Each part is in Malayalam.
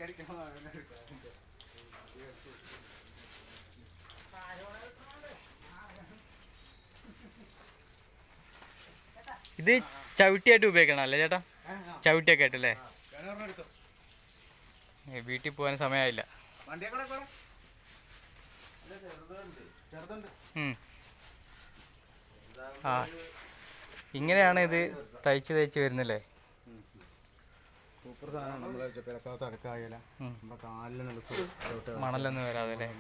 ഇത് ചവിട്ടിയായിട്ട് ഉപയോഗിക്കണം അല്ലേ ചേട്ടാ ചവിട്ടിയൊക്കെ ആയിട്ടല്ലേ ഏ, വീട്ടിൽ പോകാൻ സമയമായില്ല വണ്ടിയൊക്കെ കൂടെ ചെറുതുണ്ട് ഉം. ആ ഇങ്ങനെയാണ് ഇത് തയ്ച്ച് തയ്ച്ച് വരുന്നല്ലേ സൂപ്പർ സാധനം നമ്മളെ ചിലപ്പോൾ തടുക്കായാല ഉം. നമ്മുടെ കാലിൽ നല്ല സുഖമായിട്ട് മണലൊന്നും വരാതെ അല്ലേ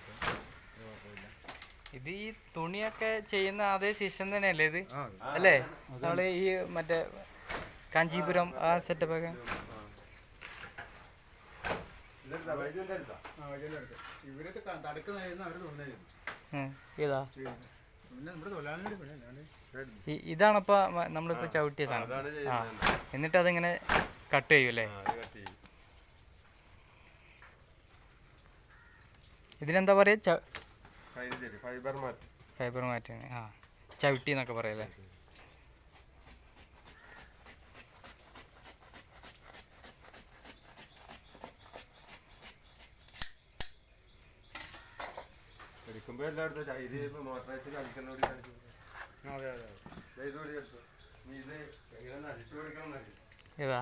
ഇത് ഈ തുണിയൊക്കെ ചെയ്യുന്ന അതേ സിസ്റ്റം തന്നെയല്ലേ ഇത് ആ അല്ലേ നമ്മള് ഈ മറ്റേ കാഞ്ചീപുരം ആ സെറ്റപ്പ് ഒക്കെ ആ വൈദ്യുവിൻ്റെ അടുത്ത് ഇവരൊക്കെ തടുക്കുന്നതായിരുന്നു അവർ തോന്നിയിരുന്നു ഉം. ഇതാ പിന്നെ നമ്മുടെ തൊഴിലാളിയുടെ പണി അല്ലാണ്ട് ഈ- ഇതാണപ്പോ മ- നമ്മളിപ്പോ ചവിട്ടിയ സാധനം ആ എന്നിട്ട് അതിങ്ങനെ കട്ട് ചെയ്യും അല്ലേ ഇതിനെന്താ പറയാ ച- ഫൈബർ മാറ്റ് ഫൈബർ മാറ്റാണ് ആ ചവിട്ടി എന്നൊക്കെ പറയല്ലേ എടുക്കുമ്പോ എല്ലായിടത്തും ഇത് മോട്ടറൈസ് കളിക്കുന്നോടി കളിക്കും അതെ അതെ ദേ ഇതുകൂടി എടുത്തു നീ ഇത് എങ്ങനെ നശിച്ചു കൊടുക്കണം എന്നറിയില്ല ഏതാ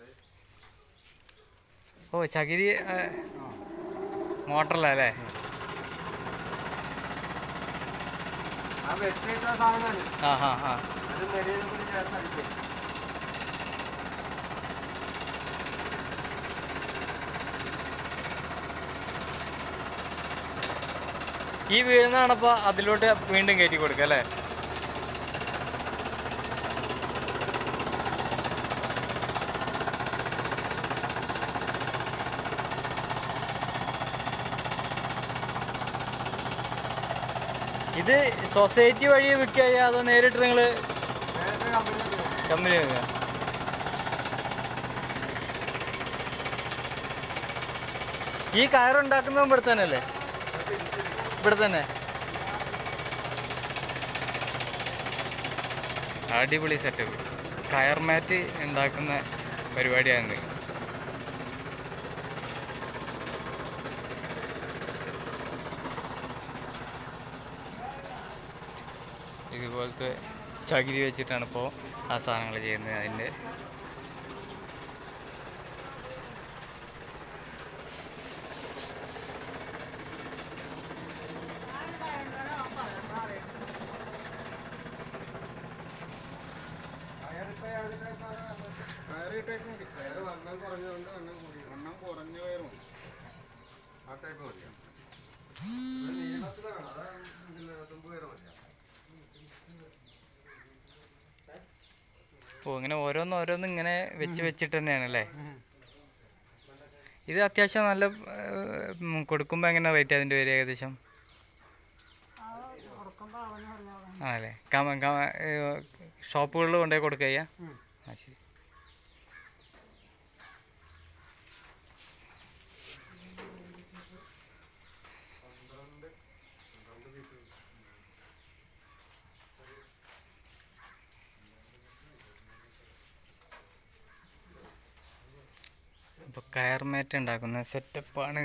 ഓ ചകിരി മോട്ടറല്ലേ ആ വെച്ചിട്ട സാധനമാണ് ആ ആ ആ അത് നെടിയും കൂടി ചേർത്ത് അടിക്കും ഈ വീഴുന്നതാണപ്പോ അതിലോട്ട് വീണ്ടും കയറ്റി കൊടുക്കുക അല്ലേ ഇത് സൊസൈറ്റി വഴി വിൽക്കുക അതോ നേരിട്ട് നിങ്ങൾ നേരത്തെ കമ്പനി കമ്പനി വെക്കുക ഈ കയറുണ്ടാക്കുന്നതും ഇവിടെ തന്നെ അല്ലേ ഇവിടെ തന്നെ അടിപൊളി സെറ്റപ്പ് കയർ മാറ്റ് ഉണ്ടാക്കുന്ന പരിപാടിയാണ് ഇതുപോലത്തെ ചകിരി വെച്ചിട്ടാണ് ഇപ്പോൾ ആ സാധനങ്ങൾ ചെയ്യുന്നത് അതിൻ്റെ കയറ് ഇട്ടേക്കും കയറ് വണ്ണം കുറഞ്ഞതുകൊണ്ട് വണ്ണം കൂടി വണ്ണം കുറഞ്ഞ കയറും ആ ടൈപ്പ് മതിയോ ഇത് നീളത്തിലാണ് അതാ ഇതിന് തുമ്പ് കയറി മതിയോ ഓ ഇങ്ങനെ ഓരോന്ന് ഓരോന്ന് ഇങ്ങനെ വെച്ച് വെച്ചിട്ട് തന്നെയാണ് അല്ലേ ഇത് അത്യാവശ്യം നല്ല കൊടുക്കുമ്പോൾ എങ്ങനെ റേറ്റ് അതിൻ്റെ പേര് ഏകദേശം ആണല്ലേ കമ കമ ഷോപ്പുകളിൽ കൊണ്ടുപോയി കൊടുക്കുക ചെയ്യാ? ആ ശരി ഇപ്പോൾ കയർ മാറ്റ് ഉണ്ടാക്കുന്ന സെറ്റപ്പാണ്